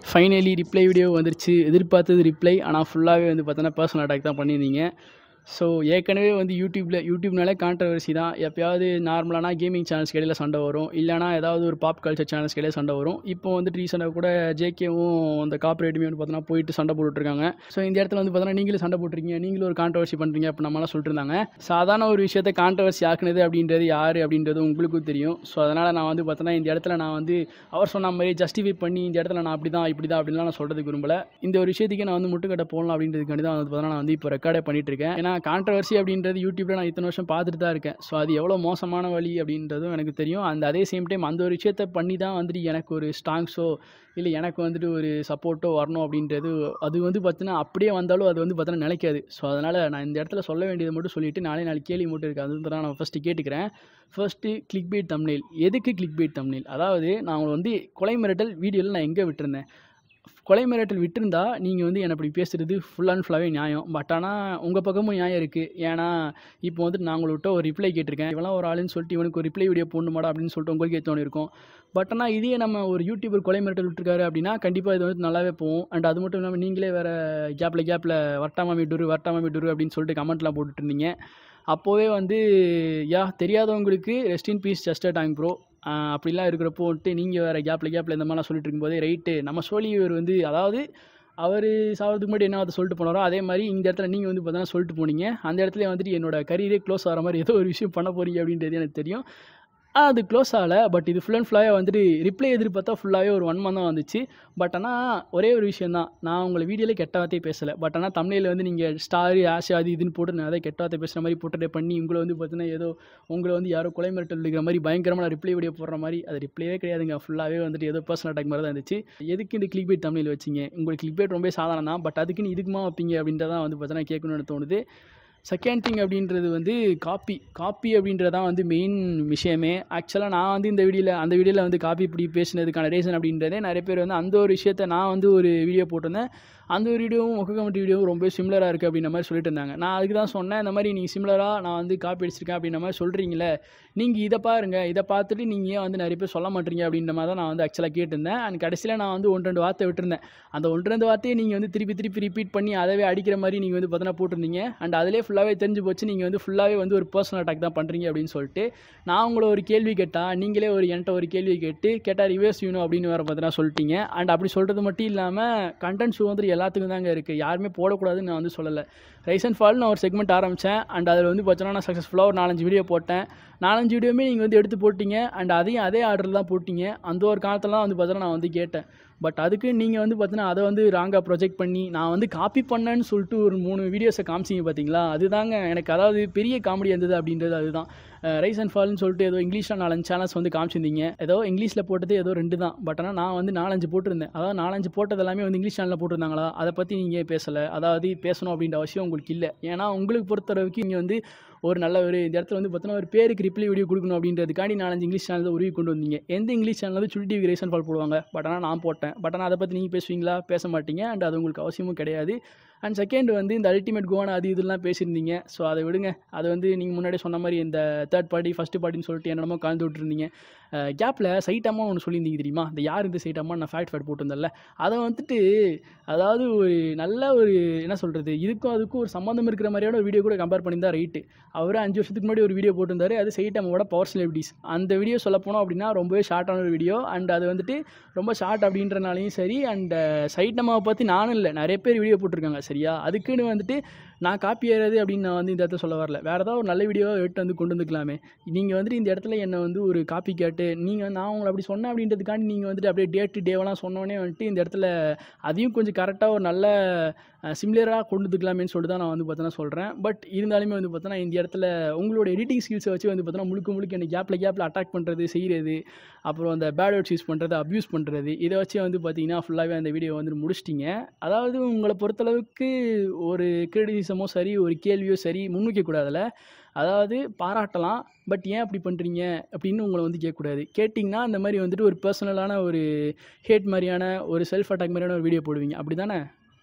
finally reply video வந்துருச்சு எதிர்பார்த்தது reply ஆனால் ஃபுல்லாகவே வந்து பார்த்தோன்னா பர்சனல் அட்டாக் தான் பண்ணியிருந்தீங்க ஸோ ஏற்கனவே வந்து யூடியூப்பில் யூடியூப்னாலே கான்ட்ரவர்சி தான் எப்பயாவது நார்மலான கேமிங் சேனல்ஸ் இடையில சண்டை வரும் இல்லைனா ஏதாவது ஒரு பாப் கல்ச்சர் சேனல்ஸ் இடையில சண்டை வரும் இப்போ வந்துட்டு ரீசெண்டாக கூட ஜேகேவும் அந்த காப்பரேட்டுமே வந்து பார்த்தோன்னா போயிட்டு சண்டை போட்டுட்ருக்காங்க ஸோ இந்த இடத்துல வந்து பார்த்தோன்னா நீங்களும் சண்டை போட்டுருக்கீங்க நீங்களும் ஒரு கான்ட்ரவர்சி பண்ணுறீங்க அப்போ நம்மளாம் சொல்லிட்டு இருந்தாங்க சாதாரண ஒரு விஷயத்தை கான்ட்ரவர்சி ஆக்குனது அப்படின்றது யார் அப்படின்றது உங்களுக்கும் தெரியும் ஸோ அதனால் நான் வந்து பார்த்தோன்னா இந்த இடத்துல நான் வந்து அவர் சொன்ன மாதிரி ஜஸ்டிஃபை பண்ணி இந்த இடத்துல நான் அப்படி தான் இப்படி தான் அப்படின்லாம் நான் சொல்கிறதுக்கு விரும்பல இந்த ஒரு விஷயத்துக்கு நான் வந்து முட்டுக்கட்டை போடலாம் அப்படின்றதுக்காண்டி தான் வந்து பார்த்தோன்னா நான் வந்து இப்போ ரெக்கார்டே பண்ணிட்டு இருக்கேன் ஏன்னா கான்ட்ரவர்சி அப்படின்றது யூடியூப்பில் நான் இத்தனை வருஷம் பார்த்துட்டு தான் இருக்கேன் ஸோ அது எவ்வளோ மோசமான வழி அப்படின்றதும் எனக்கு தெரியும் அந்த அதே சேம் டைம் அந்த ஒரு விஷயத்தை பண்ணி தான் வந்துட்டு எனக்கு ஒரு ஸ்ட்ராங்ஸோ இல்லை எனக்கு வந்துட்டு ஒரு சப்போர்ட்டோ வரணும் அப்படின்றது அது வந்து பார்த்தீங்கன்னா அப்படியே வந்தாலும் அது வந்து பார்த்தீங்கன்னா நிலைக்காது ஸோ அதனால் நான் இந்த இடத்துல சொல்ல வேண்டியதை மட்டும் சொல்லிவிட்டு நாளே நாளைக்கு கேள்வி மட்டும் இருக்குது அது வந்து நான் ஃபஸ்ட்டு கேட்டுக்கிறேன் ஃபர்ஸ்ட்டு கிளிக் பைட் தம்னேல் எதுக்கு கிளிக் பைட் தம்னேல் அதாவது நான் உங்களை வந்து கொலை மிரட்டல் வீடியோவில் நான் எங்கே விட்டுருந்தேன் கொலை மிரட்டல் விட்டிருந்தா நீங்கள் வந்து என்னை இப்படி பேசுகிறது ஃபுல் அண்ட் ஃபுல்லாகவே நியாயம் பட் ஆனால் உங்கள் பக்கமும் நியாயம் இருக்குது ஏன்னா இப்போ வந்துட்டு நான் உங்கள்கிட்ட ஒரு ரிப்ளை கேட்டிருக்கேன் இவெல்லாம் ஒரு ஆளுன்னு சொல்லிட்டு இவனுக்கு ஒரு ரிப்ளை வீடியோ போடணுமாடா அப்படின்னு சொல்லிட்டு உங்களுக்கு தோணி இருக்கும் பட் ஆனால் இதே நம்ம ஒரு யூடியூபர் கொலை மிரட்டல் விட்டுருக்காரு அப்படின்னா கண்டிப்பாக இது வந்து நல்லாவே போகும் அண்ட் அது மட்டும் இல்லாமல் நீங்களே வேறு கேப்பில் கேப்பில் வட்டாமாமி டுரு வட்டாமாமி டுரு அப்படின்னு சொல்லிட்டு கமெண்ட்லாம் போட்டுட்டு இருந்தீங்க அப்போவே வந்து யா தெரியாதவங்களுக்கு rest in peace just time bro அப்படிலாம் இருக்கிறப்போ வந்துட்டு நீங்கள் வேறு கேப்பில் கேப்பில் இந்த மாதிரிலாம் சொல்லிட்டு இருக்கும்போதே ரைட்டு நம்ம சோழி இவர் வந்து அதாவது அவர் சாகிறதுக்கு முன்னாடி என்ன அதை சொல்லிட்டு போனாரோ அதே மாதிரி இந்த இடத்துல நீங்கள் வந்து பார்த்தீங்கன்னா சொல்லிட்டு போனீங்க அந்த இடத்துல வந்துட்டு என்னோட கரியரே க்ளோஸ் ஆகிற மாதிரி ஏதோ ஒரு விஷயம் பண்ண போறீங்க அப்படின்றது எனக்கு தெரியும் அது க்ளோஸ் ஆகலை பட் இது ஃபுல் அண்ட் ஃபுல்லாகவே வந்துட்டு ரிப்ளை எதிர்பார்த்தா ஃபுல்லாகவே ஒரு ஒன் மந்த் தான் வந்துச்சு பட் ஆனால் ஒரே ஒரு விஷயம் தான் நான் உங்களை வீடியோவில் கெட்ட வார்த்தையே பேசலை பட் ஆனால் தமிழில் வந்து நீங்கள் ஸ்டார் ஆஷ் அது இதுன்னு போட்டு நான் அதை கெட்ட வார்த்தை பேசுகிற மாதிரி போட்டுட்டே பண்ணி உங்களை வந்து பார்த்தீங்கன்னா ஏதோ உங்களை வந்து யாரோ கொலை மிரட்டல் இருக்கிற மாதிரி பயங்கரமான ரிப்ளை வீடியோ போடுற மாதிரி அது ரிப்ளையே கிடையாதுங்க ஃபுல்லாகவே வந்துட்டு ஏதோ பர்சனல் அட்டாக் மாதிரி தான் இருந்துச்சு எதுக்கு இந்த கிளிக் பைட் தமிழில் வச்சிங்க உங்களுக்கு கிளிக் பைட் ரொம்ப சாதாரணம் தான் பட் அதுக்குன்னு இதுக்குமா வைப்பீங்க அப்படின்றதான் வந்து பார்த்தீங்கன்னா கேட்கணும்னு தோணுது செகண்ட் திங் அப்படின்றது வந்து காப்பி காப்பி அப்படின்றதான் வந்து மெயின் விஷயமே ஆக்சுவலாக நான் வந்து இந்த வீடியோவில் அந்த வீடியோவில் வந்து காப்பி இப்படி பேசினதுக்கான ரீசன் அப்படின்றதே நிறைய பேர் வந்து அந்த ஒரு விஷயத்தை நான் வந்து ஒரு வீடியோ போட்டிருந்தேன் அந்த ஒரு வீடியோவும் முக கமெண்ட் வீடியோவும் ரொம்ப சிமிலராக இருக்குது அப்படின்ற மாதிரி சொல்லிட்டு இருந்தாங்க நான் அதுக்கு தான் சொன்னேன் இந்த மாதிரி நீங்கள் சிமிலராக நான் வந்து காப்பி அடிச்சிருக்கேன் அப்படின்ற மாதிரி சொல்கிறீங்களே நீங்கள் இதை பாருங்க இதை பார்த்துட்டு நீங்கள் ஏன் வந்து நிறைய பேர் சொல்ல மாட்டீங்க அப்படின்ற மாதிரி தான் நான் வந்து ஆக்சுவலாக கேட்டிருந்தேன் அண்ட் கடைசியில் நான் வந்து ஒன்று ரெண்டு வார்த்தை விட்டுருந்தேன் அந்த ஒன்று ரெண்டு வார்த்தையை நீங்கள் வந்து திருப்பி திருப்பி ரிப்பீட் பண்ணி அதவே அடிக்கிற மாதிரி நீங்கள் வந்து பார்த்தீங்கன்னா போட்டிருந்தீங்க அண்ட் அதிலே ஃபுல்லாகவே தெரிஞ்சு போச்சு நீங்கள் வந்து ஃபுல்லாகவே வந்து ஒரு பர்சனல் அட்டாக் தான் பண்ணுறீங்க அப்படின்னு சொல்லிட்டு நான் உங்களை ஒரு கேள்வி கேட்டால் நீங்களே ஒரு என்கிட்ட ஒரு கேள்வி கேட்டு கேட்டால் ரிவர்ஸ் யூனோ அப்படின்னு வேறு பார்த்தீங்கன்னா சொல்லிட்டீங்க அண்ட் அப்படி சொல்கிறது மட்டும் இல்லாமல் கண்டென்ட் சுதந்திரம் எல்லாத்துக்கும் தாங்க இருக்குது யாருமே போடக்கூடாதுன்னு நான் வந்து சொல்லலை ரைஸ் அண்ட் ஃபால் நான் ஒரு செக்மெண்ட் ஆரம்பித்தேன் அண்ட் அதில் வந்து பார்த்தீங்கன்னா நான் சக்ஸஸ்ஃபுல்லாக ஒரு நாலஞ்சு வீடியோ போட்டேன் நாலஞ்சு வீடியோமே நீங்கள் வந்து எடுத்து போட்டீங்க அண்ட் அதையும் அதே ஆர்டரில் தான் போட்டீங்க அந்த ஒரு காலத்தில் தான் வந்து பார்த்தீங்கன்னா நான் வந்து கேட்டேன் பட் அதுக்கு நீங்கள் வந்து பார்த்தீங்கன்னா அதை வந்து ராங்காக ப்ரொஜெக்ட் பண்ணி நான் வந்து காப்பி பண்ணேன்னு சொல்லிட்டு ஒரு மூணு வீடியோஸை காமிச்சிங்க பார்த்தீங்களா அதுதாங்க எனக்கு அதாவது பெரிய காமெடி இருந்தது அப்படின்றது அதுதான் ரைஸ் அண்ட் ஃபால்னு சொல்லிட்டு ஏதோ இங்கிலீஷில் நாலஞ்சு சேனல்ஸ் வந்து காமிச்சிருந்தீங்க ஏதோ இங்கிலீஷில் போட்டது ஏதோ ரெண்டு தான் பட் ஆனால் நான் வந்து நாலஞ்சு போட்டிருந்தேன் அதாவது நாலஞ்சு போட்டது எல்லாமே வந்து இங்கிலீஷ் சேனலில் போட்டிருந்தாங்களா அதை பற்றி நீங்கள் பேசலை அதாவது பேசணும் அப்படின்ற அவசியம் உங்களுக்கு இல்லை ஏன்னா உங்களுக்கு பொறுத்தளவுக்கு இங்கே வந்து ஒரு நல்ல ஒரு இந்த இடத்துல வந்து பார்த்தீங்கன்னா ஒரு பேருக்கு ரிப்ளை வீடியோ கொடுக்கணும் அப்படின்றதுக்காண்டி நாலஞ்சு இங்கிலீஷ் சேனல் உருவி கொண்டு வந்தீங்க எந்த இங்கிலீஷ் சேனல் வந்து சுட்டி டிவி ரேசன் ஃபால் போடுவாங்க பட் ஆனால் நான் போட்டேன் பட் ஆனால் அதை பற்றி நீங்கள் பேசுவீங்களா பேச மாட்டீங்க அண்ட் அது உங்களுக்கு அவசியமும் கிடையாது அண்ட் செகண்ட் வந்து இந்த அல்டிமேட் கோவான அது இதெல்லாம் பேசியிருந்தீங்க ஸோ அதை விடுங்க அது வந்து நீங்கள் முன்னாடியே சொன்ன மாதிரி இந்த தேர்ட் பார்ட்டி ஃபஸ்ட்டு பார்ட்டின்னு சொல்லிட்டு என்னென்னமோ கலந்து விட்டுருந்தீங்க கேப்பில் சைட்டம்மா ஒன்று சொல்லியிருந்தீங்க தெரியுமா இந்த யார் இந்த சைட்டம்மா நான் ஃபேக்ட் ஃபேட் போட்டிருந்தேன்ல அதை வந்துட்டு அதாவது ஒரு நல்ல ஒரு என்ன சொல்கிறது இதுக்கும் அதுக்கும் ஒரு சம்மந்தம் இருக்கிற மாதிரியான ஒரு வீடியோ கூட கம்பேர் பண்ணியிருந்தா ரைட்டு அவர் அஞ்சு வருஷத்துக்கு முன்னாடி ஒரு வீடியோ போட்டிருந்தாரு அது சைட்டம்மாவோட பவர் செலிபிரிட்டிஸ் அந்த வீடியோ சொல்ல போனோம் அப்படின்னா ரொம்பவே ஷார்ட்டான ஒரு வீடியோ அண்ட் அது வந்துட்டு ரொம்ப ஷார்ட் அப்படின்றனாலையும் சரி அண்ட் சைட்டம்மாவை பற்றி நானும் இல்லை நிறைய பேர் வீடியோ போட்டிருக்காங்க சரியா அதுக்குன்னு வந்துட்டு நான் காப்பி ஏறது அப்படின்னு நான் வந்து இந்த இடத்துல சொல்ல வரல வேறு ஏதாவது ஒரு நல்ல வீடியோவை எடுத்து வந்து கொண்டு வந்துக்கலாமே நீங்கள் வந்துட்டு இந்த இடத்துல என்னை வந்து ஒரு காப்பி கேட்டு நீங்கள் நான் உங்களை அப்படி சொன்னேன் அப்படின்றதுக்காண்டி நீங்கள் வந்துட்டு அப்படியே டேட்டு டேவெல்லாம் சொன்னோன்னே வந்துட்டு இந்த இடத்துல அதையும் கொஞ்சம் கரெக்டாக ஒரு நல்ல சிம்லராக கொண்டு வந்துக்கலாமேன்னு சொல்லிட்டு தான் நான் வந்து பார்த்தோன்னா சொல்கிறேன் பட் இருந்தாலுமே வந்து பார்த்தோன்னா இந்த இடத்துல உங்களோட எடிட்டிங் ஸ்கில்ஸை வச்சு வந்து பார்த்தோன்னா முழுக்க முழுக்க எனக்கு கேப்பில் கேப்பில் அட்டாக் பண்ணுறது செய்கிறது அப்புறம் அந்த பேட் வேர்ட்ஸ் யூஸ் பண்ணுறது அப்யூஸ் பண்ணுறது இதை வச்சு வந்து பார்த்தீங்கன்னா ஃபுல்லாகவே அந்த வீடியோ வந்து முடிச்சிட்டிங்க அதாவது உங்களை பொறுத்தளவுக்கு ஒரு கிரிட்டிசிசமோ சரி ஒரு கேள்வியோ சரி முன்வைக்கக்கூடாதுல அதாவது பாராட்டலாம் பட் ஏன் அப்படி பண்ணுறீங்க அப்படின்னு உங்களை வந்து கேட்கக்கூடாது கேட்டிங்கன்னா இந்த மாதிரி வந்துட்டு ஒரு பர்சனலான ஒரு ஹேட் மாதிரியான ஒரு செல்ஃப் அட்டாக் மாதிரியான ஒரு வீடியோ போடுவீங்க அப்படி தானே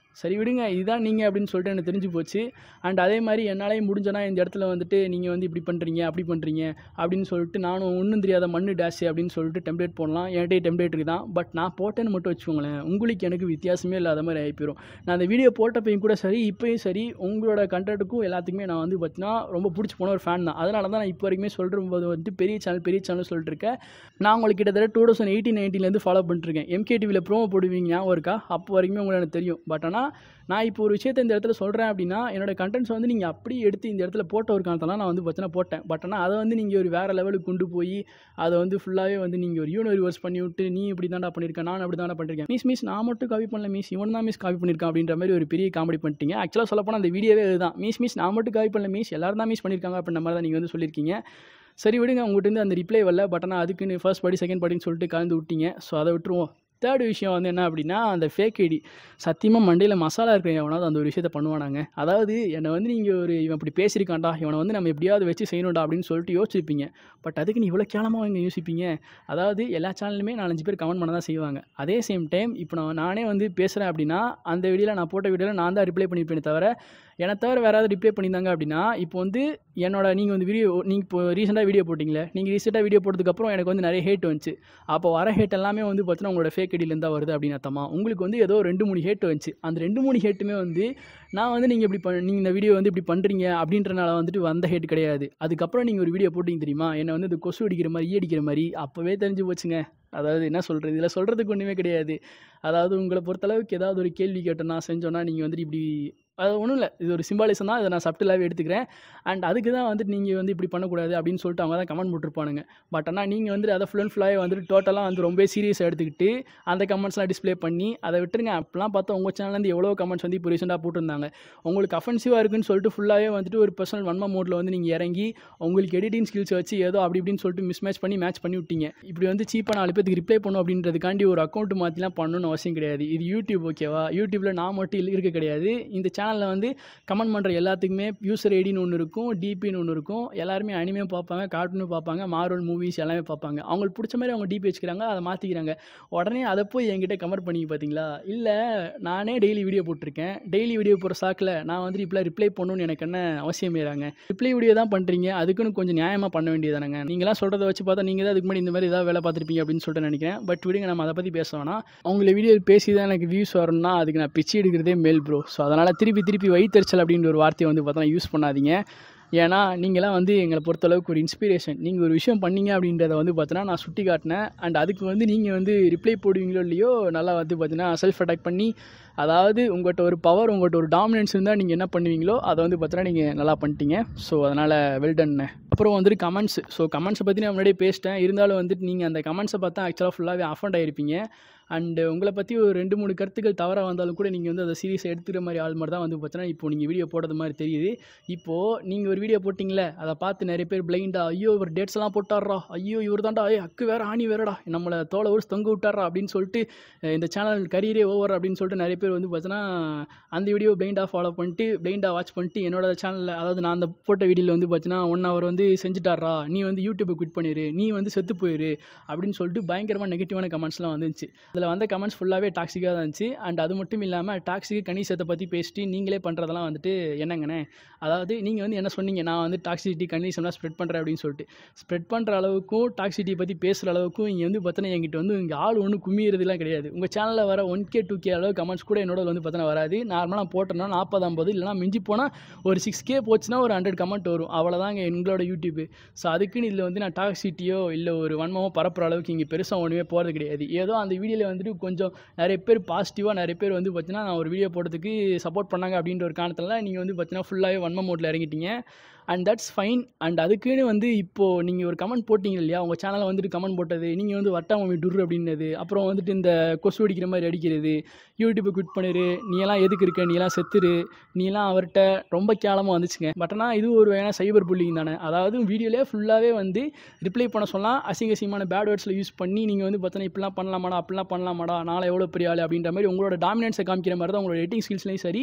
சரி விடுங்க இதுதான் நீங்கள் அப்படின்னு சொல்லிட்டு எனக்கு தெரிஞ்சு போச்சு அண்ட் அதே மாதிரி என்னாலேயும் முடிஞ்சனா இந்த இடத்துல வந்துட்டு நீங்கள் வந்து இப்படி பண்ணுறீங்க அப்படி பண்ணுறீங்க அப்படின்னு சொல்லிட்டு நானும் ஒன்றும் தெரியாத மண்ணு டேஷ் அப்படின்னு சொல்லிட்டு டெம்ப்ளேட் போடலாம் என்கிட்ட டெம்ப்ளேட் இருக்குது தான் பட் நான் போட்டேன்னு மட்டும் வச்சுக்கோங்களேன் உங்களுக்கு எனக்கு வித்தியாசமே இல்லாத மாதிரி ஆகி போயிடும் நான் அந்த வீடியோ போட்டப்பையும் கூட சரி இப்போயும் சரி உங்களோட கண்டென்ட்டுக்கும் எல்லாத்துக்குமே நான் வந்து பார்த்தீங்கன்னா ரொம்ப பிடிச்சி போன ஒரு ஃபேன் தான் அதனால தான் நான் இப்போ வரைக்குமே சொல்கிற போது வந்துட்டு பெரிய சேனல் பெரிய சேனல் சொல்லிட்டு இருக்கேன் நான் உங்களுக்கு கிட்டத்தட்ட டூ தௌசண்ட் எயிட்டீன் நைன்டீன்லேருந்து ஃபாலோ பண்ணிட்டுருக்கேன் எம்கே டிவியில் ப்ரோமோ போடுவீங்க ஞாபகம் இருக்கா அப்போ வரைக்குமே உங்களுக்கு எனக்கு தெரியும் பட் ஆனால் நான் இப்போ ஒரு விஷயத்தை இந்த இடத்துல சொல்கிறேன் அப்படின்னா என்னோட கண்டென்ட்ஸ் வந்து நீங்கள் அப்படியே எடுத்து இந்த இடத்துல போட்ட ஒரு காலத்தெல்லாம் நான் வந்து பார்த்தீங்கன்னா போட்டேன் பட் ஆனால் அதை வந்து நீங்கள் ஒரு வேறு லெவலுக்கு கொண்டு போய் அதை வந்து ஃபுல்லாகவே வந்து நீங்கள் ஒரு யூனிவர்ஸ் பண்ணி விட்டு நீ இப்படி தான்டா பண்ணியிருக்கேன் நான் அப்படி தான்டா பண்ணியிருக்கேன் மிஸ் மிஸ் நான் மட்டும் காப்பி பண்ணல மிஸ் இவன் தான் மிஸ் காப்பி பண்ணியிருக்கான் அப்படின்ற மாதிரி ஒரு பெரிய காமெடி பண்ணிட்டீங்க ஆக்சுவலாக சொல்லப்போனால் அந்த வீடியோவே இதுதான் மிஸ் மிஸ் நான் மட்டும் காப்பி பண்ணல மிஸ் எல்லாரும் தான் மிஸ் பண்ணியிருக்காங்க அப்படின்ற மாதிரி தான் நீங்கள் வந்து சொல்லியிருக்கீங்க சரி விடுங்க உங்கள்கிட்ட இருந்து அந்த ரிப்ளை வரல பட் ஆனால் அதுக்குன்னு ஃபர்ஸ்ட் படி செகண்ட் படின்னு சொல்லிட்டு கலந்து விட்டீங்க ஸோ அதை விட்டுருவோம் தேர்ட் விஷயம் வந்து என்ன அப்படின்னா அந்த ஃபேக் ஐடி சத்தியமாக மண்டையில் மசாலா இருக்கிற எவனாவது அந்த ஒரு விஷயத்தை பண்ணுவானாங்க அதாவது என்னை வந்து நீங்கள் ஒரு இவன் இப்படி பேசியிருக்கான்டா இவனை வந்து நம்ம எப்படியாவது வச்சு செய்யணும்டா அப்படின்னு சொல்லிட்டு யோசிச்சிருப்பீங்க பட் அதுக்கு நீ இவ்வளோ கேளமாக இங்கே யோசிப்பீங்க அதாவது எல்லா சேனலுமே நாலஞ்சு பேர் கமெண்ட் பண்ண தான் செய்வாங்க அதே சேம் டைம் இப்போ நான் நானே வந்து பேசுகிறேன் அப்படின்னா அந்த வீடியோவில் நான் போட்ட வீடியோவில் நான் தான் ரிப்ளை பண்ணியிருப்பேனே தவிர என்னை தவிர வேறு யாராவது ரிப்ளை பண்ணியிருந்தாங்க அப்படின்னா இப்போ வந்து என்னோட நீங்கள் வந்து வீடியோ நீங்கள் இப்போ ரீசெண்டாக வீடியோ போட்டிங்களே நீங்கள் ரீசெண்டாக வீடியோ போட்டதுக்கப்புறம் எனக்கு வந்து நிறைய ஹேட் வந்துச்சு அப்போ வர ஹேட் எல்லாமே வந்து பார்த்தீங்கன்னா உங்களோட ஃபேக் ஐடியிலேருந்து தான் வருது அப்படின்னு அர்த்தமா உங்களுக்கு வந்து ஏதோ ரெண்டு மூணு ஹேட் வந்துச்சு அந்த ரெண்டு மூணு ஹேட்டுமே வந்து நான் வந்து நீங்கள் இப்படி பண்ண நீங்கள் இந்த வீடியோ வந்து இப்படி பண்ணுறீங்க அப்படின்றனால வந்துட்டு வந்த ஹேட் கிடையாது அதுக்கப்புறம் நீங்கள் ஒரு வீடியோ போட்டிங்க தெரியுமா என்னை வந்து இந்த கொசு அடிக்கிற மாதிரி ஈ அடிக்கிற மாதிரி அப்போவே தெரிஞ்சு போச்சுங்க அதாவது என்ன சொல்கிறது இதில் சொல்கிறதுக்கு ஒன்றுமே கிடையாது அதாவது உங்களை பொறுத்தளவுக்கு ஏதாவது ஒரு கேள்வி கேட்டோன்னா செஞ்சோன்னா நீங்கள் வந்துட்டு இப்படி அது ஒன்றும் இல்லை இது ஒரு சிம்பாலிசம் தான் இதை நான் சப்டிலாகவே எடுத்துக்கிறேன் அண்ட் அதுக்கு தான் வந்துட்டு நீங்கள் வந்து இப்படி பண்ணக்கூடாது அப்படின்னு சொல்லிட்டு அவங்க தான் கமெண்ட் போட்டிருப்பானுங்க பட் ஆனால் நீங்கள் வந்துட்டு அதை ஃபுல் அண்ட் ஃபுல்லாகவே வந்துட்டு டோட்டலாக வந்து ரொம்ப சீரியஸாக எடுத்துக்கிட்டு அந்த கமெண்ட்ஸ்லாம் டிஸ்ப்ளே பண்ணி அதை விட்டுருங்க அப்பலாம் பார்த்தா உங்கள் சேனல்லேருந்து எவ்வளோ கமெண்ட்ஸ் வந்து இப்போ ரீசெண்டாக போட்டிருந்தாங்க உங்களுக்கு அஃபென்சிவாக இருக்குன்னு சொல்லிட்டு ஃபுல்லாகவே வந்துட்டு ஒரு பர்சனல் வன்ம மோடில் வந்து நீங்கள் இறங்கி உங்களுக்கு எடிட்டிங் ஸ்கில்ஸ் வச்சு ஏதோ அப்படி இப்படின்னு சொல்லிட்டு மிஸ் மேட்ச் பண்ணி மேட்ச் பண்ணி விட்டீங்க இப்படி வந்து சீப்பாக நாலு பேருக்கு ரிப்ளை பண்ணும் அப்படின்றதுக்காண்டி ஒரு அக்கௌண்ட் மாற்றிலாம் பண்ணணும்னு அவசியம் கிடையாது இது யூடியூப் ஓகேவா யூடியூப்பில் நான் மட்டும் இல்ல- இருக்க கிடையாது இந்த சேனலில் வந்து கமெண்ட் பண்ணுற எல்லாத்துக்குமே யூசர் ஐடின்னு ஒன்று இருக்கும் டிபின்னு ஒன்று இருக்கும் எல்லாருமே அனிமே பார்ப்பாங்க கார்ட்டூனும் பார்ப்பாங்க மார்வல் மூவிஸ் எல்லாமே பார்ப்பாங்க அவங்களுக்கு பிடிச்ச மாதிரி அவங்க டிபி வச்சுக்கிறாங்க அதை மாற்றிக்கிறாங்க உடனே அதை போய் என்கிட்ட கமெண்ட் பண்ணி பார்த்தீங்களா இல்லை நானே டெய்லி வீடியோ போட்டிருக்கேன் டெய்லி வீடியோ போகிற சாக்கில் நான் வந்து இப்படி ரிப்ளை பண்ணணும்னு எனக்கு என்ன அவசியம் இல்லைங்க ரிப்ளை வீடியோ தான் பண்ணுறீங்க அதுக்குன்னு கொஞ்சம் நியாயமாக பண்ண வேண்டியதானங்க நீங்களாம் சொல்கிறத வச்சு பார்த்தா நீங்கள் தான் அதுக்கு முன்னாடி இந்த மாதிரி ஏதாவது வேலை பார்த்துருப்பீங்க அப்படின்னு சொல்லிட்டு நினைக்கிறேன் பட் விடுங்க நம்ம அதை பற்றி பேச வேணாம் அவங்கள வீடியோ பேசி தான் எனக்கு வியூஸ் வரணும்னா அதுக்கு நான் பிச்சை எடுக்கிறதே மேல் ப்ரோ ஸோ அதனால் திருப்பி திருப்பி வயிற்றுச்சல் அப்படின்ற ஒரு வார்த்தையை வந்து பார்த்தா யூஸ் பண்ணாதீங்க ஏன்னா நீங்களாம் வந்து எங்களை பொறுத்தளவுக்கு ஒரு இன்ஸ்பிரேஷன் நீங்கள் ஒரு விஷயம் பண்ணீங்க அப்படின்றத வந்து பார்த்தீங்கன்னா நான் சுட்டி காட்டினேன் அண்ட் அதுக்கு வந்து நீங்கள் வந்து ரிப்ளை போடுவீங்களோ இல்லையோ நல்லா வந்து பார்த்தீங்கன்னா செல்ஃப் அட்டாக் பண்ணி அதாவது உங்கள்கிட்ட ஒரு பவர் உங்கள்கிட்ட ஒரு டாமினன்ஸ் இருந்தால் நீங்கள் என்ன பண்ணுவீங்களோ அதை வந்து பார்த்தீங்கன்னா நீங்கள் நல்லா பண்ணிட்டீங்க ஸோ அதனால் வெல்டன்னு அப்புறம் வந்துட்டு கமெண்ட்ஸ் ஸோ கமெண்ட்ஸை பற்றி நான் முன்னாடியே பேசிட்டேன் இருந்தாலும் வந்துட்டு நீங்கள் அந்த கமெண்ட்ஸை பார்த்தா ஆக்சுவலாக ஃபுல்லாகவே அஃபண்ட் ஆகிருப்பீங்க அண்டு உங்களை பற்றி ஒரு ரெண்டு மூணு கருத்துக்கள் தவறாக வந்தாலும் கூட நீங்கள் வந்து அதை சீரியஸாக எடுத்துக்கிற மாதிரி ஆள் மாதிரி தான் வந்து பார்த்தீங்கன்னா இப்போ நீங்கள் வீடியோ போடுறது மாதிரி தெரியுது இப்போது நீங்கள் ஒரு வீடியோ போட்டிங்களே அதை பார்த்து நிறைய பேர் பிளைண்டா ஐயோ இவர் டேட்ஸ் எல்லாம் போட்டாரா ஐயோ இவர் தான்டா ஏய் அக்கு வேற ஆணி வேறடா நம்மளை தோலை ஒரு தொங்க விட்டாரா அப்படின்னு சொல்லிட்டு அஹ் இந்த சேனல் கரியரே ஓவர் அப்படின்னு சொல்லிட்டு நிறைய பேர் வந்து பார்த்தீங்கன்னா அந்த வீடியோ பிளைண்டாக ஃபாலோ பண்ணிட்டு பிளைண்டாக வாட்ச் பண்ணிட்டு என்னோட சேனலில் அதாவது நான் அந்த போட்ட வீடியோவில் வந்து பார்த்தீங்கன்னா ஒன் ஹவர் வந்து செஞ்சுட்டாரா நீ வந்து யூடியூப்பை குவிட் பண்ணிடு நீ வந்து செத்து போயிரு அப்படின்னு சொல்லிட்டு பயங்கரமாக நெகட்டிவான கமெண்ட்ஸ்லாம் வந்துச்சு அதில் வந்த கமெண்ட்ஸ் ஃபுல்லாகவே டாக்ஸிக்காக தான் இருந்துச்சு அண்ட் அது மட்டும் இல்லாமல் டாக்ஸிக்கு கணிசத்தை பற்றி பேசிட்டு நீங்களே பண்ணுறதெல்லாம் வந்துட்டு என்னங்கண்ணே அதாவது நீங்கள் வந்து என்ன சொன்னீங்க நான் வந்து டாக்ஸிசிட்டி கண்டிஷன்லாம் ஸ்ப்ரெட் பண்ணுறேன் அப்படின்னு சொல்லிட்டு ஸ்ப்ரெட் பண்ணுற அளவுக்கும் டாக்ஸிட்டி பற்றி பேசுகிற அளவுக்கும் இங்கே வந்து பார்த்தீங்கன்னா என்கிட்ட வந்து இங்கே ஆள் ஒன்றும் குமியறதுலாம் கிடையாது உங்கள் சேனலில் வர ஒன் கே டூ கே அளவு கமெண்ட்ஸ் கூட என்னோட வந்து பார்த்தீங்கன்னா வராது நார்மலாக போட்டோன்னா நாற்பது ஐம்பது இல்லைனா மிஞ்சி போனால் ஒரு சிக்ஸ் கே போச்சுன்னா ஒரு ஹண்ட்ரட் கமெண்ட் வரும் அவ்வளோதாங்க எங்களோட யூடியூப் ஸோ அதுக்குன்னு இதில் வந்து நான் டாக்ஸிட்டியோ இல்லை ஒரு வன்மமோ பரப்புற அளவுக்கு இங்கே பெருசாக ஒன்றுமே போகிறது கிடையாது ஏதோ அந்த வீடியோவில் வந்துட்டு கொஞ்சம் நிறைய பேர் பாசிட்டிவாக நிறைய பேர் வந்து பார்த்தீங்கன்னா நான் ஒரு வீடியோ போடுறதுக்கு சப்போர்ட் பண்ணாங்க அப்படின்ற ஒரு காரணத்தில் நீங்கள் வந்து பார்த்தீங்கன்னா ஃபுல்லாகவே வன்ம மோட்டில் இறங்கிட்டீங்க அண்ட் தட்ஸ் ஃபைன் அண்ட் அதுக்குன்னு வந்து இப்போது நீங்கள் ஒரு கமெண்ட் போட்டிங்க இல்லையா உங்கள் சேனலில் வந்துட்டு கமெண்ட் போட்டது நீங்கள் வந்து வட்டாமி டுர் அப்படின்னது அப்புறம் வந்துட்டு இந்த கொசு அடிக்கிற மாதிரி அடிக்கிறது யூடியூப்பை குவிட் பண்ணிரு நீ எல்லாம் எதுக்கு இருக்க நீ எல்லாம் செத்துரு நீ எல்லாம் அவர்கிட்ட ரொம்ப கேவலமாக வந்துச்சுங்க பட் ஆனால் இது ஒரு வேணா சைபர் புல்லிங் தானே அதாவது வீடியோலே ஃபுல்லாகவே வந்து ரிப்ளை பண்ண சொல்லலாம் அசிங்க அசிங்கமான பேட் வேர்ட்ஸில் யூஸ் பண்ணி நீங்கள் வந்து பார்த்தீங்கன்னா இப்படிலாம் பண்ணலாமாடா அப்படிலாம் பண்ணலாமாடா நாளை எவ்வளோ பெரிய ஆள் அப்படின்ற மாதிரி உங்களோட டாமினன்ஸை காமிக்கிற மாதிரி தான் உங்களோட எடிட்டிங் ஸ்கில்ஸ்லையும் சரி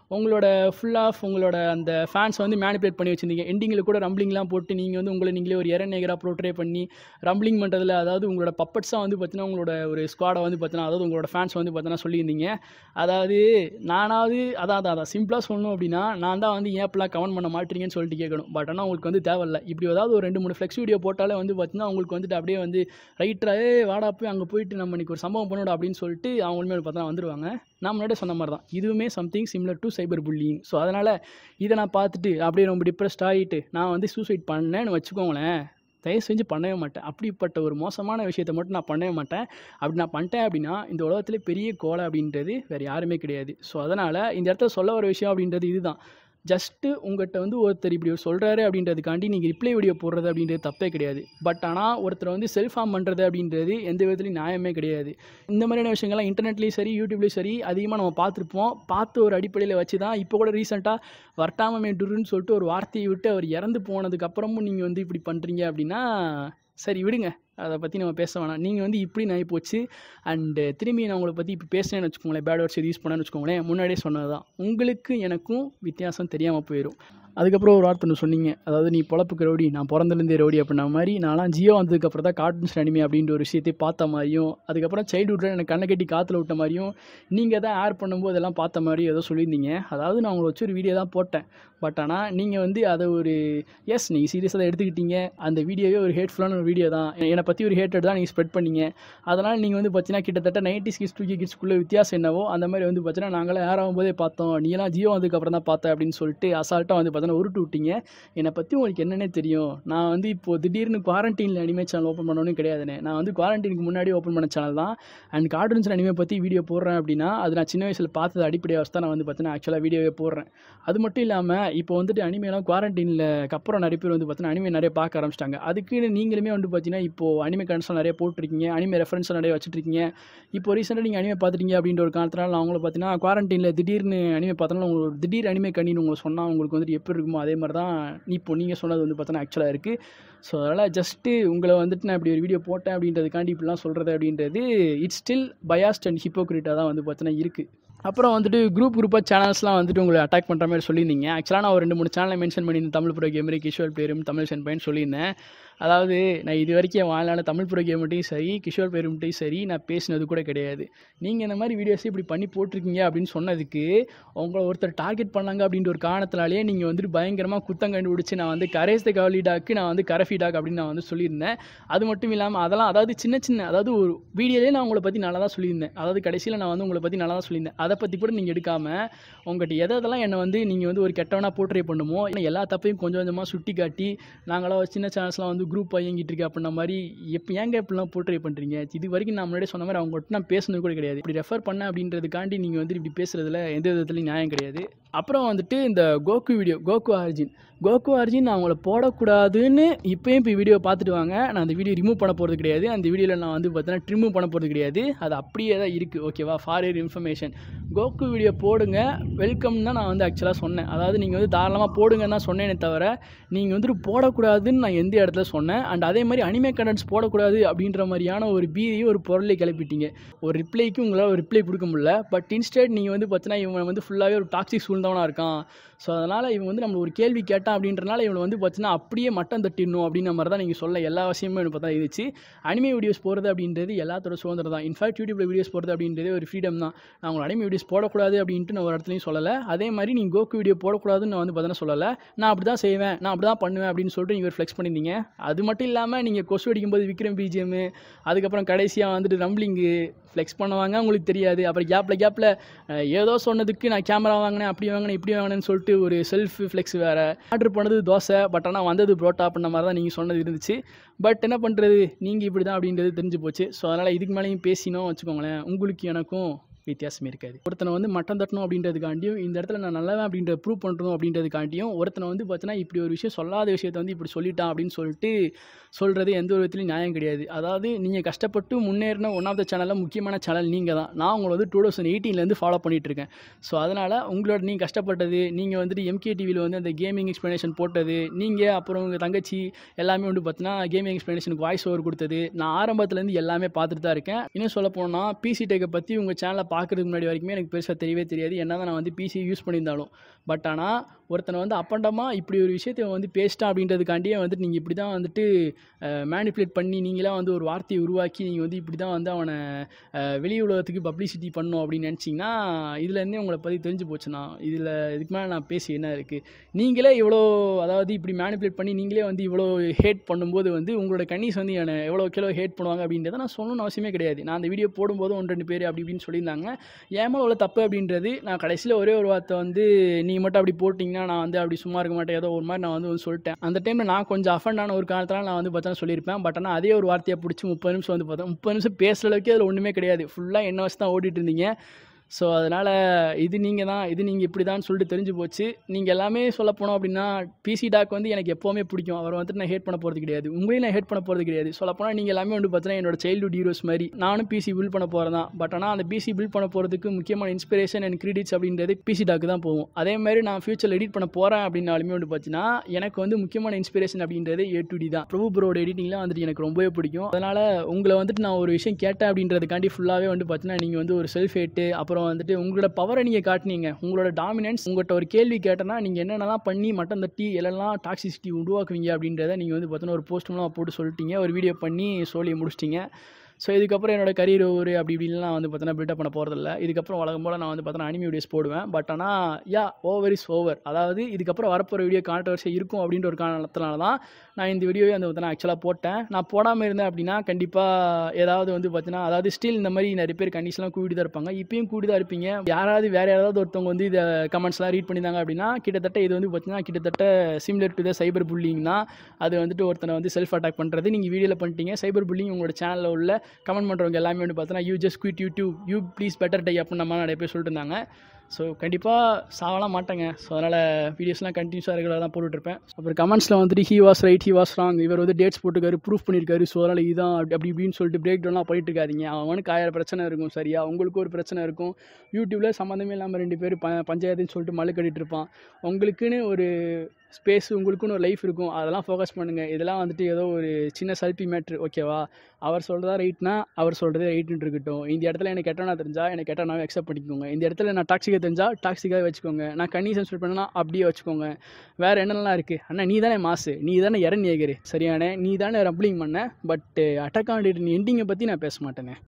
உங்களோட ஃபுல் ஆஃப் உங்களோட அந்த ஃபேன்ஸை வந்து மேனிபுலேட் பண்ணி வச்சிருந்தீங்க எண்டிங்கில் கூட ரம்பிளிங்லாம் போட்டு நீங்கள் வந்து உங்களை நீங்களே ஒரு இறநேகராக ப்ரோட்ரே பண்ணி ரம்பிளிங் பண்ணுறதுல அதாவது உங்களோட பப்பட்ஸாக வந்து பார்த்தீங்கன்னா உங்களோட ஒரு ஸ்குவாடை வந்து பார்த்தீங்கன்னா அதாவது உங்களோட ஃபேன்ஸ் வந்து பார்த்தீங்கன்னா சொல்லியிருந்தீங்க அதாவது நானாவது அதான் அதான் அதான் சிம்பிளாக சொல்லணும் அப்படின்னா நான் தான் வந்து ஏப்பெல்லாம் கமெண்ட் பண்ண மாட்டீங்கன்னு சொல்லிட்டு கேட்கணும் பட் ஆனால் உங்களுக்கு வந்து தேவையில்ல இப்படி ஏதாவது ஒரு ரெண்டு மூணு ஃப்ளெக்ஸ் வீடியோ போட்டாலே வந்து பார்த்தீங்கன்னா உங்களுக்கு வந்துட்டு அப்படியே வந்து ரைட்டரா ஏ வாடா போய் அங்கே போயிட்டு நம்ம இன்னைக்கு ஒரு சம்பவம் பண்ணோட அப்படின்னு சொல்லிட்டு அவங்களுமே பார்த்தா வந்துருவாங்க நான் முன்னாடியே சொன்ன மாதிரி தான் இதுவுமே something similar to cyber bullying so அதனால் இதை நான் பார்த்துட்டு அப்படியே ரொம்ப டிப்ரெஸ்ட் ஆகிட்டு நான் வந்து சூசைட் பண்ணேன்னு வச்சுக்கோங்களேன் தயவு செஞ்சு பண்ணவே மாட்டேன் அப்படிப்பட்ட ஒரு மோசமான விஷயத்தை மட்டும் நான் பண்ணவே மாட்டேன் அப்படி நான் பண்ணிட்டேன் அப்படின்னா இந்த உலகத்திலே பெரிய கோலை அப்படின்றது வேறு யாருமே கிடையாது ஸோ அதனால் இந்த இடத்துல சொல்ல வர விஷயம் அப்படின்றது இதுதான் ஜஸ்ட்டு உங்கள்கிட்ட வந்து ஒருத்தர் இப்படி சொல்கிறாரு அப்படின்றதுக்காண்டி நீங்கள் ரிப்ளை வீடியோ போடுறது அப்படின்றது தப்பே கிடையாது பட் ஆனால் ஒருத்தர் வந்து செல்ஃப் ஃபார்ம் பண்ணுறது அப்படின்றது எந்த விதத்துலையும் நியாயமே கிடையாது இந்த மாதிரியான விஷயங்கள்லாம் இன்டர்நெட்லேயும் சரி யூடியூப்லேயும் சரி அதிகமாக நம்ம பார்த்துருப்போம் பார்த்து ஒரு அடிப்படையில் வச்சு தான் இப்போ கூட ரீசெண்டாக வர்த்தாமமே டுருன்னு சொல்லிட்டு ஒரு வார்த்தையை விட்டு அவர் இறந்து போனதுக்கப்புறமும் நீங்கள் வந்து இப்படி பண்ணுறீங்க அப்படின்னா சரி விடுங்க அதை பற்றி நம்ம பேச வேணாம் நீங்கள் வந்து இப்படி நாய் போச்சு அண்டு திரும்பி நான் உங்களை பற்றி இப்போ பேசினேன்னு வச்சுக்கோங்களேன் பேட் வேர்ட்ஸ் யூஸ் பண்ணேன்னு வச்சுக்கோங்களேன் முன்னாடியே சொன்னது தான் உங்களுக்கு எனக்கும் வித்தியாசம் தெரியாமல் போயிடும் அதுக்கப்புறம் ஒரு வார்த்தை ஒன்று சொன்னீங்க அதாவது நீ பொழப்புக்கு ரவுடி நான் பிறந்திருந்தே ரவுடி அப்படின்ன மாதிரி நான்லாம் ஜியோ வந்ததுக்கப்புறம் தான் கார்ட்டூன்ஸ் அனிமே அப்படின்ற ஒரு விஷயத்தை பார்த்த மாதிரியும் அதுக்கப்புறம் சைல்டுஹுட்டில் எனக்கு கண்ணை கட்டி காற்றுல விட்ட மாதிரியும் நீங்கள் தான் ஏர் பண்ணும்போது எல்லாம் பார்த்த மாதிரி ஏதோ சொல்லியிருந்தீங்க அதாவது நான் உங்களை வச்சு ஒரு வீடியோ தான் போட்டேன் பட் ஆனால் நீங்கள் வந்து அதை ஒரு எஸ் நீங்கள் சீரியஸாக தான் எடுத்துக்கிட்டீங்க அந்த வீடியோவே ஒரு ஹேட்ஃபுல்லான ஒரு வீடியோ தான் என்னை பற்றி ஒரு ஹேட்டட் தான் நீங்கள் ஸ்ப்ரெட் பண்ணீங்க அதனால் நீங்கள் வந்து பார்த்தீங்கன்னா கிட்டத்தட்ட நைன்டி கிட்ஸ் டூ கிட்ஸ்க்குள்ளே வித்தியாசம் என்னவோ அந்த மாதிரி வந்து பார்த்தீங்கன்னா நாங்களாம் ஏர் ஆகும்போதே பார்த்தோம் நீலாம் ஜியோ வந்ததுக்கப்புறம் தான் பார்த்தேன் அப்படின்னு சொல்லிட்டு அசால்ட்டாக வந்து பார்த்தீங்கன்னா உருட்டு விட்டீங்க என்னை பற்றி உங்களுக்கு என்னென்னே தெரியும் நான் வந்து இப்போது திடீர்னு குவாரண்டைனில் அனிமே சேனல் ஓப்பன் பண்ணணும்னு கிடையாதுண்ணே நான் வந்து குவாரண்டைனுக்கு முன்னாடி ஓப்பன் பண்ண சேனல் தான் அண்ட் கார்ட்டூன்ஸ் அனிமே பற்றி வீடியோ போடுறேன் அப்படின்னா அது நான் சின்ன வயசில் பார்த்தது அடிப்படையாக வச்சு தான் நான் வந்து பார்த்தீங்கன்னா ஆக்சுவலாக வீடியோவே போடுறேன் அது மட்டும் இல்லாமல் இப்போ வந்துட்டு அனிமேலாம் குவாரண்டைனில் அப்புறம் நிறைய பேர் வந்து பார்த்தீங்கன்னா அனிமே நிறைய பார்க்க ஆரம்பிச்சிட்டாங்க அதுக்குன்னு நீங்களுமே வந்து பார்த்தீங்கன்னா இப்போது அனிமே கன்ஸ்லாம் நிறைய போட்டிருக்கீங்க அனிமே ரெஃபரன்ஸ் நிறைய வச்சுட்ருக்கீங்க இப்போ ரீசெண்டாக நீங்கள் அனிமே பார்த்துட்டீங்க அப்படின்ற ஒரு காரணத்தினால நான் அவங்கள பார்த்தீங்கன்னா குவாரண்டைனில் திடீர்னு அனிமே பார்த்தோன்னா உங்களுக்கு ஒரு திடீர் அனிமே கண்ணின்னு உங்களுக்கு சொன்னால் உங்களுக்கு வந்துட்டு எப்படி இருக்குமோ அதே மாதிரி தான் இப்போ நீங்கள் சொன்னது வந்து பார்த்தோன்னா ஆக்சுவலாக இருக்குது ஸோ அதனால் ஜஸ்ட்டு உங்களை வந்துட்டு நான் இப்படி ஒரு வீடியோ போட்டேன் அப்படின்றதுக்காண்டி இப்படிலாம் சொல்கிறது அப்படின்றது இட்ஸ் ஸ்டில் பயாஸ்ட் அண்ட் ஹிப்போக்ரிட்டாக தான் வந்து பார்த்தீங்கன்னா இருக்குது அப்புறம் வந்துட்டு குரூப் குரூப்பாக சேனல்ஸ்லாம் வந்துட்டு உங்களை அட்டாக் பண்ணுற மாதிரி சொல்லியிருந்தீங்க ஆக்சுவலாக நான் ஒரு ரெண்டு மூணு சேனலை மென்ஷன் பண்ணியிருந்தேன் தமிழ் ப்ரோ கேமரி கிஷோர் பேரும் தமிழ் சென் பையன் சொல்லியிருந்தேன் அதாவது நான் இது வரைக்கும் என் வாழ்நாள் தமிழ் ப்ரோ கேம்கிட்டையும் சரி கிஷோர் பேரும்கிட்டையும் சரி நான் பேசினது கூட கிடையாது நீங்கள் இந்த மாதிரி வீடியோஸ் இப்படி பண்ணி போட்டிருக்கீங்க அப்படின்னு சொன்னதுக்கு உங்களை ஒருத்தர் டார்கெட் பண்ணாங்க அப்படின்ற ஒரு காரணத்தினாலேயே நீங்கள் வந்துட்டு பயங்கரமாக குத்தம் கண்டுபிடிச்சி நான் வந்து கரேஸ்த கவலி டாக்கு நான் வந்து கரஃபி டாக் அப்படின்னு நான் வந்து சொல்லியிருந்தேன் அது மட்டும் இல்லாமல் அதெல்லாம் அதாவது சின்ன சின்ன அதாவது ஒரு வீடியோலேயே நான் உங்களை பற்றி நல்லா தான் சொல்லியிருந்தேன் அதாவது கடைசியில் நான் வந்து உங்களை பற்றி நல்லா தான் சொல்லியிருந்தேன் அதை பற்றி கூட நீங்கள் எடுக்காமல் உங்கள்கிட்ட எதை எதெல்லாம் என்னை வந்து நீங்கள் வந்து ஒரு கெட்டவனாக போர்ட்ரே பண்ணுமோ இல்லை எல்லா தப்பையும் கொஞ்சம் கொஞ்சமாக சுட்டி காட்டி நாங்களாம் ஒரு சின்ன சேனல்ஸ்லாம் வந்து குரூப் இயங்கிட்டு இருக்கு அப்படின்ன மாதிரி எப்போ ஏங்க இப்படிலாம் போர்ட்ரே பண்ணுறீங்க இது வரைக்கும் நான் முன்னாடியே சொன்ன மாதிரி அவங்ககிட்ட நான் பேசுனது கூட கிடையாது இப்படி ரெஃபர் பண்ண அப்படின்றதுக்காண்டி நீங்கள் வந்து இப்படி பேசுகிறதுல எந்த விதத்துலையும் நியாயம் கிடையாது அப்புறம் வந்துட்டு இந்த Goku video Goku origin Goku origin நான் அவங்கள போடக்கூடாதுன்னு இப்போயும் இப்போ வீடியோ பார்த்துட்டு வாங்க நான் அந்த வீடியோ ரிமூவ் பண்ண போகிறது கிடையாது அந்த வீடியோவில் நான் வந்து பார்த்தீங்கன்னா ட்ரிமூவ் பண்ண போகிறது கிடையாது அது அப்படியே தான் இருக்குது ஓகேவா ஃபார் இயர் இன்ஃபர்மேஷன் கோகு வீடியோ போடுங்க வெல்கம் தான் நான் வந்து ஆக்சுவலாக சொன்னேன் அதாவது நீங்கள் வந்து தாராளமாக போடுங்கன்னு தான் சொன்னேனே தவிர நீங்கள் வந்துட்டு போடக்கூடாதுன்னு நான் எந்த இடத்துல சொன்னேன் அண்ட் அதே மாதிரி அனிமே கண்டென்ட்ஸ் போடக்கூடாது அப்படின்ற மாதிரியான ஒரு பீதியும் ஒரு பொருளை கிளப்பிட்டீங்க ஒரு ரிப்ளைக்கு உங்களால் ஒரு ரிப்ளை கொடுக்க முடியல பட் இன்ஸ்டேட் நீங்கள் வந்து பார்த்தீங்கன்னா இவன் வந்து ஃபுல்லாகவே ஒரு டாக்ஸிக் சூழ்ந்தவனாக இருக்கான் ஸோ அதனால் இவன் வந்து நம்மளை ஒரு கேள்வி கேட்டான் அப்படின்றனால இவனை வந்து பார்த்தீங்கன்னா அப்படியே மட்டம் தட்டிடணும் அப்படின்ற மாதிரி தான் நீங்கள் சொல்ல எல்லா விஷயமும் எனக்கு பார்த்தா இருந்துச்சு அனிமே வீடியோஸ் போகிறது அப்படின்றது எல்லாத்தோட சுதந்திரம் தான் இன்ஃபேக்ட் யூடியூப்ல வீடியோஸ் போகிறது அப்படின்றது ஒரு ஃப்ரீடம் தான் நான் உங்களை அனிமே வீடியோஸ் போடக்கூடாது அப்படின்ட்டு நான் ஒரு இடத்துலையும் சொல்லலை அதே மாதிரி நீங்கள் கோக்கு வீடியோ போடக்கூடாதுன்னு நான் வந்து பார்த்தீங்கன்னா சொல்லலை நான் அப்படி தான் செய்வேன் நான் அப்படி தான் பண்ணுவேன் அப்படின்னு சொல்லிட்டு நீங்கள் ஒரு ஃப்ளெக்ஸ் பண்ணியிருந்தீங்க அது மட்டும் இல்லாமல் நீங்கள் கொசு அடிக்கும்போது விக்ரம் பிஜிஎம் அதுக்கப்புறம் கடைசியாக வந்துட்டு ரம்ப்ளிங்கு ஃப்ளெக்ஸ் பண்ணுவாங்க உங்களுக்கு தெரியாது அப்புறம் கேப்பில் கேப்பில் ஏதோ சொன்னதுக்கு நான் கேமரா வாங்கினேன் அப்படி வாங்கினேன் இப்படி வாங்கினேன்னு சொல்லிட்டு ஒரு செல்ஃப் ஃப்ளெக்ஸ் வேறு ஆர்டர் பண்ணது தோசை பட் ஆனால் வந்தது புரோட்டா அப்படின்ற மாதிரி தான் நீங்கள் சொன்னது இருந்துச்சு பட் என்ன பண்ணுறது நீங்கள் இப்படி தான் அப்படின்றது தெரிஞ்சு போச்சு ஸோ அதனால் இதுக்கு மேலேயும் பேசினோம் வச்சுக்கோங்களேன் உங்களுக்கு எனக்கும் வித்தியாசமே இருக்காது ஒருத்தனை வந்து மட்டம் தட்டணும் அப்படின்றதுக்காண்டியும் இந்த இடத்துல நான் நல்லவன் அப்படின்ற ப்ரூவ் பண்ணுறோம் அப்படின்றதுக்காண்டியும் ஒருத்தனை வந்து பார்த்தீங்கன்னா இப்படி ஒரு விஷயம் சொல்லாத விஷயத்தை வந்து இப்படி சொல்லிட்டான் அப்படின்னு சொல்லிட்டு சொல்கிறது எந்த ஒரு விதத்துலையும் நியாயம் கிடையாது அதாவது நீங்கள் கஷ்டப்பட்டு முன்னேறின ஒன் ஆஃப் த சேனலில் முக்கியமான சேனல் நீங்கள் தான் நான் உங்களை வந்து டூ தௌசண்ட் எயிட்டீன்லேருந்து ஃபாலோ பண்ணிகிட்டு இருக்கேன் ஸோ அதனால் உங்களோட நீங்கள் கஷ்டப்பட்டது நீங்கள் வந்துட்டு எம்கே டிவியில் வந்து அந்த கேமிங் எக்ஸ்ப்ளனேஷன் போட்டது நீங்கள் அப்புறம் உங்கள் தங்கச்சி எல்லாமே வந்து பார்த்தீங்கன்னா கேமிங் எக்ஸ்ப்ளனேஷனுக்கு வாய்ஸ் ஓவர் கொடுத்தது நான் ஆரம்பத்துலேருந்து எல்லாமே பார்த்துட்டு தான் இருக்கேன் இன்னும் சொல்ல போனால் பிசி டெக்கை பற்றி உங்கள் சேனலை பார்க்குறதுக்கு முன்னாடி வரைக்குமே எனக்கு பெருசாக தெரியவே தெரியாது என்ன தான் நான் வந்து பிசி யூஸ் பண்ணியிருந்தாலும் பட் ஆனால் ஒருத்தனை வந்து அப்பண்டமாக இப்படி ஒரு விஷயத்தை வந்து பேசிட்டான் அப்படின்றதுக்காண்டியே வந்துட்டு நீங்கள் இப்படி தான் வந்துட்டு மேனிப்புலேட் பண்ணி நீங்களாம் வந்து ஒரு வார்த்தையை உருவாக்கி நீங்கள் வந்து இப்படி தான் வந்து அவனை அஹ், வெளி உலகத்துக்கு பப்ளிசிட்டி பண்ணணும் அப்படின்னு நினச்சிங்கன்னா இதுலேருந்தே உங்களை பற்றி தெரிஞ்சு போச்சுண்ணா இதில் இதுக்கு மேலே நான் பேசி என்ன இருக்குது நீங்களே இவ்வளோ அதாவது இப்படி மேனிப்புலேட் பண்ணி நீங்களே வந்து இவ்வளோ ஹேட் பண்ணும்போது வந்து உங்களோட கன்னிஸ் வந்து என்னை எவ்வளோ கிலோ ஹேட் பண்ணுவாங்க அப்படின்றத நான் சொல்லணும்னு அவசியமே கிடையாது நான் அந்த வீடியோ போடும்போது ஒன்று ரெண்டு பேர் அப்படி இப்படின்னு சொல்லியிருந்தாங்க ஏன் மேலே உள்ள தப்பு அப்படின்றது நான் கடைசியில் ஒரே ஒரு வார்த்தை வந்து நீங்கள் மட்டும் அப்படி போட்டிங்கன்னா நான் வந்து அப்படி சும்மா இருக்க மாட்டேன் ஏதோ ஒரு மாதிரி நான் வந்து வந்து சொல்லிட்டேன் அந்த டைமில் நான் கொஞ்சம் அஃபண்டான ஒரு காலத்தில் நான் வந்து பார்த்தா சொல்லியிருப்பேன் பட் ஆனால் அதே ஒரு வார்த்தையை பிடிச்சி முப்பது நிமிஷம் வந்து பார்த்தேன் முப்பது நிமிஷம் பேசுகிற அளவுக்கு அதில் ஒன்றுமே கிடையாது ஃபுல்லாக என்ன வச்சு தான் ஓடிட்டு இருந்தீங்க ஸோ அதனால் இது நீங்கள் தான் இது நீங்கள் இப்படி தான் சொல்லிட்டு தெரிஞ்சு போச்சு நீங்கள் எல்லாமே சொல்ல போனோம் அப்படின்னா பிசி டாக் வந்து எனக்கு எப்போவுமே பிடிக்கும் அவர் வந்துட்டு நான் ஹேட் பண்ண போகிறது கிடையாது உங்களையும் நான் ஹேட் பண்ண போகிறது கிடையாது சொல்ல போனால் நீங்கள் எல்லாமே வந்து பார்த்தீங்கன்னா என்னோட சைல்டுஹுட் ஹீரோஸ் மாதிரி நானும் பிசி பில்ட் பண்ண போகிறேன் தான் பட் ஆனால் அந்த பிசி பில்ட் பண்ண போகிறதுக்கு முக்கியமான இன்ஸ்பிரேஷன் அண்ட் கிரெடிட்ஸ் அப்படின்றது பிசி டாக்கு தான் போகும் அதே மாதிரி நான் ஃபியூச்சரில் எடிட் பண்ண போகிறேன் அப்படின்னாலுமே வந்து பார்த்தீங்கன்னா எனக்கு வந்து முக்கியமான இன்ஸ்பிரேஷன் அப்படின்றது ஏ டு டி தான் பிரபு ப்ரோட எடிட்டிங்லாம் வந்துட்டு எனக்கு ரொம்பவே பிடிக்கும் அதனால் உங்களை வந்துட்டு நான் ஒரு விஷயம் கேட்டேன் அப்படின்றதுக்காண்டி ஃபுல்லாகவே வந்து பார்த்தீங்கன்னா நீங்கள் வந்து ஒரு செல்ஃப் ஹேட்டு அப்புறம் வந்துட்டு உங்களோட பவரை நீங்கள் காட்டுனீங்க உங்களோட டாமினன்ஸ் உங்கள்கிட்ட ஒரு கேள்வி கேட்டேன்னா நீங்கள் என்னென்னலாம் பண்ணி மட்டம் தட்டி எல்லாம் டாக்ஸிசிட்டி உருவாக்குவீங்க அப்படின்றத நீங்கள் வந்து பார்த்தீங்கன்னா ஒரு போஸ்ட் மூலமாக போட்டு சொல்லிட்டீங்க ஒரு வீடியோ பண்ணி சொல்லி முடிச்சிட்டிங்க ஸோ இதுக்கப்புறம் என்னோட கரியர் ஒரு அப்படி இப்படின்லாம் வந்து பார்த்தீங்கன்னா பில்டப் பண்ண போகிறதில்ல இதுக்கப்புறம் வழக்கம் போல் நான் வந்து பார்த்தீங்கன்னா அனிமி வீடியோஸ் போடுவேன் பட் ஆனால் யா ஓவர் இஸ் ஓவர் அதாவது இதுக்கப்புறம் வரப்போகிற வீடியோ கான்ட்ரவர்சி இருக்கும் அப்படின்ற ஒரு காரணத்தினால தான் நான் இந்த வீடியோவே வந்து பார்த்தீங்கன்னா ஆக்சுவலாக போட்டேன் நான் போடாமல் இருந்தேன் அப்படின்னா கண்டிப்பாக ஏதாவது வந்து பார்த்தீங்கன்னா அதாவது ஸ்டில் இந்த மாதிரி நிறைய பேர் கண்டிஷன்லாம் கூடி தான் இருப்பாங்க இப்பயும் கூடி தான் இருப்பீங்க யாராவது வேறு யாராவது ஒருத்தவங்க வந்து இதை கமெண்ட்ஸ்லாம் ரீட் பண்ணியிருந்தாங்க அப்படின்னா கிட்டத்தட்ட இது வந்து பார்த்தீங்கன்னா கிட்டத்தட்ட similar to the cyber bullying தான் அது வந்துட்டு ஒருத்தனை வந்து செல்ஃப் அட்டாக் பண்ணுறது நீங்கள் வீடியோவில் பண்ணிட்டீங்க சைபர் புல்லிங் உங்களோட சேனலில் உள்ள கமெண்ட் பண்ணுறவங்க எல்லாமே வந்து பார்த்தீங்கன்னா you just quit YouTube you please better die அப்படின்னு நம்ம நிறைய பேர் சொல்லிட்டு இருந்தாங்க ஸோ கண்டிப்பாக சாவலாம் மாட்டேங்க ஸோ அதனால் வீடியோஸ்லாம் கண்டினியூஸாக ரெகுலராக தான் போட்டுட்ருப்பேன் அப்புறம் கமெண்ட்ஸில் வந்துட்டு he was right he was wrong இவர் வந்து டேட்ஸ் போட்டுக்காரு ப்ரூஃப் பண்ணியிருக்காரு ஸோ அதனால் இதான் அப்படி அப்படி இப்படின்னு சொல்லிட்டு பிரேக் டவுன்லாம் பண்ணிட்டு இருக்காதீங்க அவனுக்கு ஆயிரம் பிரச்சனை இருக்கும் சரியா உங்களுக்கு ஒரு பிரச்சனை இருக்கும் யூடியூப்பில் சம்மந்தமே இல்லாமல் ரெண்டு பேர் ப பஞ்சாயத்துன்னு சொல்லிட்டு மழை கட்டிட்டு இருப்பான் உங்களுக்குன்னு ஒரு ஸ்பேஸ் உங்களுக்குன்னு ஒரு லைஃப் இருக்கும் அதெல்லாம் ஃபோக்கஸ் பண்ணுங்கள் இதெல்லாம் வந்துட்டு ஏதோ ஒரு சின்ன சல்பி மேட்ரு ஓகேவா அவர் சொல்கிறதா ரைட்னா அவர் சொல்கிறது ரைட்டுன்னு இருக்கட்டும் இந்த இடத்துல எனக்கு கெட்டனா தெரிஞ்சால் எனக்கு கெட்டனாவே அக்செப்ட் பண்ணிக்கோங்க இந்த இடத்துல நான் டாக்ஸிக்காக தெரிஞ்சால் டாக்ஸிக்காக வச்சுக்கோங்க நான் கண்டிஷன் ஸ்பெண்ட் பண்ணனா அப்படியே வச்சுக்கோங்க வேறு என்னெல்லாம் இருக்குது அண்ணா நீ தானே மாசு நீ தானே இறன் ஏகரு சரியானே நீ தானே ரப்ளிங் பண்ண பட் அட்டாக் ஆன் எண்டிங்கை பற்றி நான் பேச மாட்டேனே